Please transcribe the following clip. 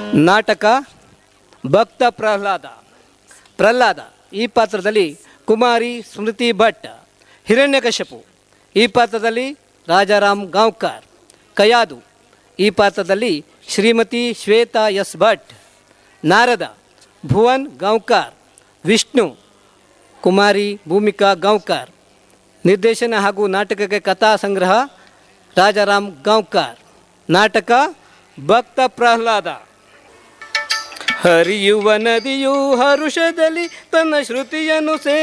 ನಾಟಕ ಭಕ್ತ ಪ್ರಹ್ಲಾದ ಪ್ರಹ್ಲಾದ ಈ ಪಾತ್ರದಲ್ಲಿ ಕುಮಾರಿ ಸ್ಮೃತಿ ಭಟ್ ಹಿರಣ್ಯಕಶಪು ಈ ಪಾತ್ರದಲ್ಲಿ ರಾಜಾರಾಮ್ ಗಾಂವ್ಕರ್ ಕಯಾದು ಈ ಪಾತ್ರದಲ್ಲಿ ಶ್ರೀಮತಿ ಶ್ವೇತಾ ಎಸ್ ಭಟ್ ನಾರದ ಭುವನ್ ಗಾಂವ್ಕರ್ ವಿಷ್ಣು ಕುಮಾರಿ ಭೂಮಿಕಾ ಗಾಂವ್ಕರ್ ನಿರ್ದೇಶನ ಹಾಗೂ ನಾಟಕಕ್ಕೆ ಕಥಾ ಸಂಗ್ರಹ ರಾಜಾರಾಮ್ ಗಾಂವ್ಕರ್ ನಾಟಕ ಭಕ್ತ ಪ್ರಹ್ಲಾದ ಹರಿಯುವ ನದಿಯು ಹರುಷದಲ್ಲಿ ತನ್ನ ಶ್ರುತಿಯನ್ನು ಸೇ